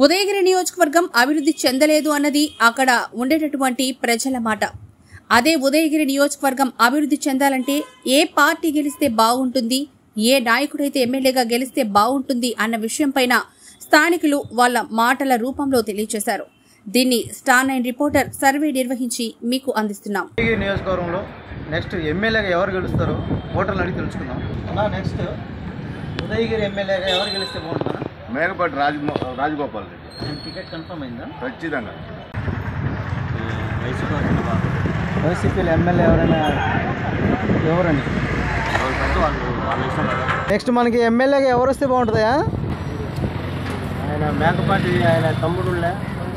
ఉదయగిరి నియోజకవర్గం అభివృద్ధి చెందలేదు అన్నది అక్కడ ఉండేటటువంటి ప్రజల మాట అదే ఉదయగిరి నియోజకవర్గం అభివృద్ధి చెందాలంటే ఏ పార్టీ గెలిస్తే బాగుంటుంది ఏ నాయకుడైతే ఎమ్మెల్యేగా గెలిస్తే బాగుంటుంది అన్న విషయంపైన స్థానికులు వాళ్ళ మాటల రూపంలో తెలియజేశారు దీన్ని స్టార్ నైన్ రిపోర్టర్ సర్వే నిర్వహించి మీకు అందిస్తున్నాం ఉదయగిరి నియోజకవర్గంలో నెక్స్ట్ ఎమ్మెల్యేగా ఎవరు గెలుస్తారో ఓటర్లు అడిగి తెలుసుకుందాం అన్నా నెక్స్ట్ ఉదయగిరి ఎమ్మెల్యేగా ఎవరు గెలిస్తే బాగుంటుందా మేకపాటి రాజ రాజగోపాల్ రెడ్డి టికెట్ కన్ఫర్మ్ అయిందా ఖచ్చితంగా వైసీపీలో ఎమ్మెల్యే ఎవరైనా ఎవరని నెక్స్ట్ మనకి ఎమ్మెల్యేగా ఎవరు వస్తే బాగుంటుందా ఆయన మేకపాటి ఆయన తమ్ముడులే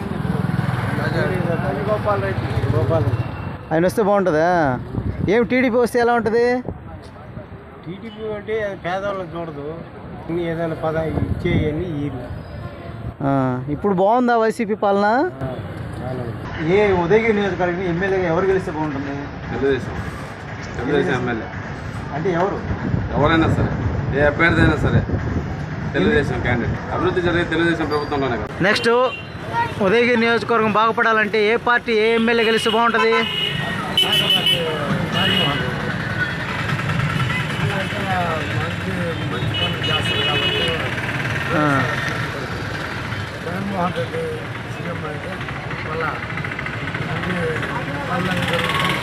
గోపాల్ రెడ్డి గోపాల్ ఆయన వస్తే బాగుంటుందా ఏం టీడీపీ వస్తే ఎలా ఉంటుంది టీడీపీ అంటే అది పేదవాళ్ళకి చూడదు ఇన్ని ఏదైనా పద ఇచ్చేయని ఈరు ఆ, ఇప్పుడు బాగుందా వైసీపీ పాలన ఏ ఉదయగిరి నియోజకవర్గం ఎమ్మెల్యేగా ఎవరు గెలిస్తే బాగుంటుంది తెలుగుదేశం తెలుగుదేశం ఎమ్మెల్యే అంటే ఎవరు ఎవరైనా సరే ఏ అభ్యర్థి అయినా సరే తెలుగుదేశం క్యాండిడేట్ అభివృద్ధి జరిగే తెలుగుదేశం ప్రభుత్వంలోనే కదా నెక్స్ట్ ఉదయగిరి నియోజకవర్గం బాగుపడాలంటే ఏ పార్టీ ఏ ఎమ్మెల్యే గెలిస్తే బాగుంటుంది ఆ, జగన్మోహన్ రెడ్డి సీఎం అయితే మళ్ళా అన్ని పనులన్నీ జరుగుతాయి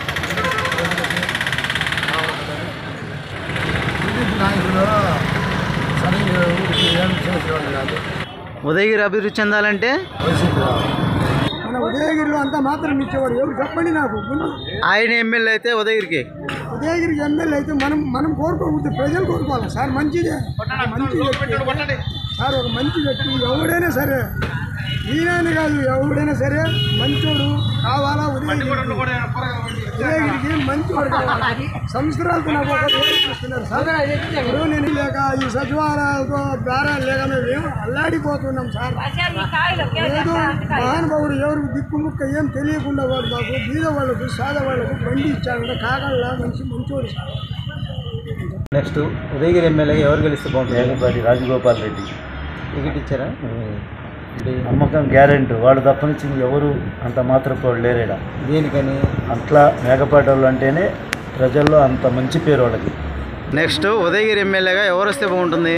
టీడీపీ నాయకులు సరిగ్గా ఊరికి ఏం చేసేవాళ్ళు కాదు ఉదయగిరి అభివృద్ధి చెందాలంటే వైసీపీ మన ఉదయగిరిలో అంతా మాత్రం ఇచ్చేవాడు ఎవరు చెప్పండి నాకు ముందు ఆయన ఎమ్మెల్యే అయితే ఉదయగిరికి ఉదయగిరి ఎమ్మెల్యే అయితే మనం మనం కోరుకోకూడదు ప్రజలు కోరుకోవాలి సార్ మంచిదే మంచి వ్యక్తి సార్ ఒక మంచి వ్యక్తి ఎవడైనా సరే ఈయన కాదు ఎవడైనా సరే మంచోడు కావాలా ఉదయగిరికి ఉదయగిరికి మంచివాడు కావాలి సంస్కారాలతో నాకు ఒక రోజు చూస్తున్నారు సార్ ఇప్పుడు నేను లేక ఈ సచివాలయాలతో ద్వారా లేక మేము ఏం అల్లాడిపోతున్నాం సార్ ఏదో మహానుభావుడు ఎవరికి దిక్కుముక్క ఏం తెలియకుండా వాడు మాకు బీద వాళ్ళకు సాద వాళ్ళకు బండి ఇచ్చాడంటే కాగల్లా మంచి మంచోడు సార్ నెక్స్ట్ ఉదయగిరి ఎమ్మెల్యేగా ఎవరు గెలిస్తే బాగుంటుంది మేకపాటి రాజగోపాల్ రెడ్డి టికెట్ ఇచ్చారా నమ్మకం గ్యారెంటీ వాడు తప్పనిచ్చి ఎవరు అంత మాత్రం వాడు లేరేడా దేనికని అట్లా మేకపాటి వాళ్ళు అంటేనే ప్రజల్లో అంత మంచి పేరు వాళ్ళకి నెక్స్ట్ ఉదయగిరి ఎమ్మెల్యేగా ఎవరు వస్తే బాగుంటుంది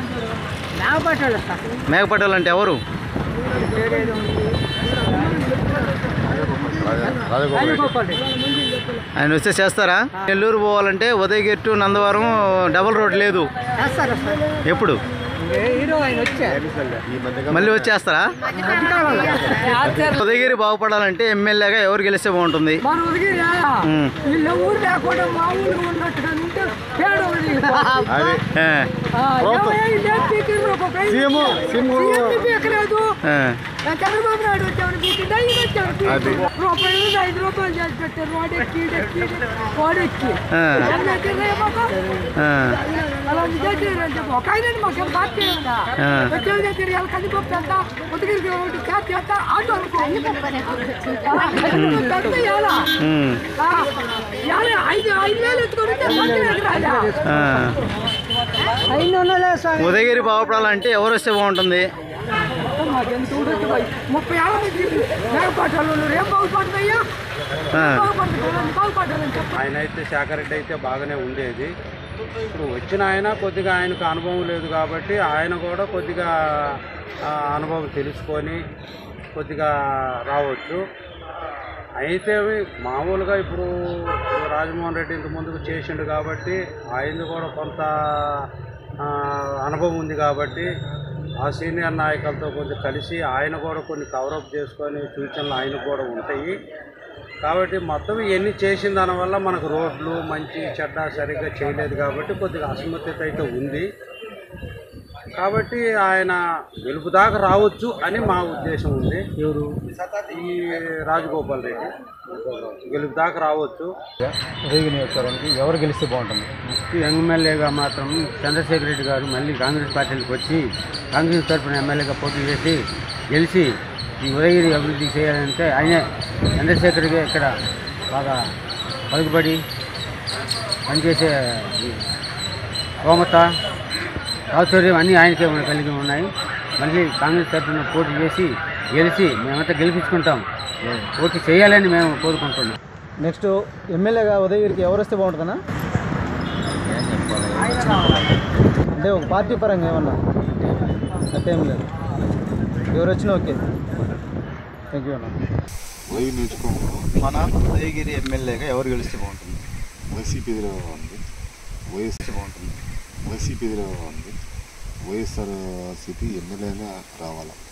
మేకపట్టాలు అంటే ఎవరు ఆయన వస్తే చేస్తారా నెల్లూరు పోవాలంటే Udayagiri to Nandavaram double road లేదు ఎప్పుడు మళ్ళీ వచ్చేస్తారా ఉదయగిరి బాగుపడాలంటే ఎమ్మెల్యేగా ఎవరు గెలిస్తే బాగుంటుంది మన ఉదగిరి ఉమ్. వీళ్ళ ఊరు లేకుండా మా ఊరు ఉన్నట్టుగా ఉంటే పేదవాళ్ళు ఏ, ఎక్కలేదు ఏ, చంద్రబాబు నాయుడు వచ్చాడు పీకిండా ఈయన వచ్చాడు రూపాయలు ఉంది, ఐదు రూపాయలు చేసి పెట్టారు రోడ్ ఎక్కి ఈడు ఎక్కి రోడ్ ఎక్కి ఆ. ఎంత ఎక్కిర్రా మాకు? ఆ, అలా చేసేదంటే ఒక ఆయన మాకు ఏం బాధ చేయాలా ఆ. వచ్చేది దగ్గర ఇలా కందిపప్పు ఎంత ఉదగిరికి ఒకటి క్యాప్ ఎంత ఆటో అనుకో పెద్ద ఇవ్వాలా ఉమ్, ఆ, ఇవ్వాలి, ఐదు ఐదు వేలు ఎత్తుకొని ఉంటే మంచిగా రాజా ఆ. ఐదు వందలే సార్ ఉదయగిరి బాగుపడాలంటే ఎవరు వస్తే బాగుంటుంది మాకెంత ఉండొచ్చు భయ్. ముప్పై ఏళ్ళ నుంచి మేకపాటలు ఏం బాగుపడుతున్నాయ్యా ఆ, బాగుపడుతుంది బాగుపడాలని చెప్పండి ఆయన అయితే శాఖరెడ్డి అయితే బాగానే ఉండేది ఇప్పుడు వచ్చిన ఆయన కొద్దిగా ఆయనకు అనుభవం లేదు కాబట్టి ఆయన కూడా కొద్దిగా ఆ, అనుభవం తెలుసుకొని కొద్దిగా రావచ్చు అయితే మామూలుగా ఇప్పుడు రాజమోహన్ రెడ్డి ఇంత ముందుకు చేసిండు కాబట్టి ఆయనది కూడా కొంత ఆ, అనుభవం ఉంది కాబట్టి ఆ సీనియర్ నాయకులతో కొంచెం కలిసి ఆయన కూడా కొన్ని కవరప్ చేసుకొని సూచనలు ఆయనకు కూడా ఉంటాయి కాబట్టి మొత్తం ఇవన్నీ చేసిన దానివల్ల మనకు రోడ్లు మంచి చెడ్డ సరిగ్గా చేయలేదు కాబట్టి కొద్దిగా అసమర్థత అయితే ఉంది కాబట్టి ఆయన గెలుపు దాకా రావచ్చు అని మా ఉద్దేశం ఉంది ఎవరు ఈ రాజగోపాల్ రెడ్డి గెలుపు దాకా రావచ్చు ఉదయగిరి నియోజకవర్గానికి ఎవరు గెలిస్తే బాగుంటుంది ఎమ్మెల్యేగా మాత్రం చంద్రశేఖర్ రెడ్డి గారు మళ్ళీ కాంగ్రెస్ పార్టీకి వచ్చి కాంగ్రెస్ తరఫున ఎమ్మెల్యేగా పోటీ చేసి గెలిచి ఈ ఉదయగిరి అభివృద్ధి చేయాలంటే ఆయనే చంద్రశేఖర్ రెడ్డి ఇక్కడ బాగా పలుకుబడి పనిచేసే కోమత సౌకర్యం అన్నీ ఆయనకే ఉన్న- కలిగి ఉన్నాయి మళ్ళీ కాంగ్రెస్ తరఫున పోటీ చేసి గెలిచి మేమంతా గెలిపించుకుంటాం పోటీ చేయాలని మేము కోరుకుంటున్నాం నెక్స్ట్ ఎమ్మెల్యేగా ఉదయగిరికి ఎవరు వస్తే బాగుంటుందన్నా అంటే ఒక పార్టీ పరంగా ఏమన్నా అట్టేం లేదు ఎవరు వచ్చినా ఓకే థ్యాంక్ యూ అన్న వైవి నియోజకవర్గం మన ఉదయగిరి ఎమ్మెల్యేగా ఎవరు గెలిస్తే బాగుంటుంది వైసీపీ ఎదురుగా ఉంది వైఎస్ బాగుంటుంది వైసీపీ ఎదురుగా ఉంది వైఎస్ఆర్ సిపి ఎమ్మెల్యేగా రావాలి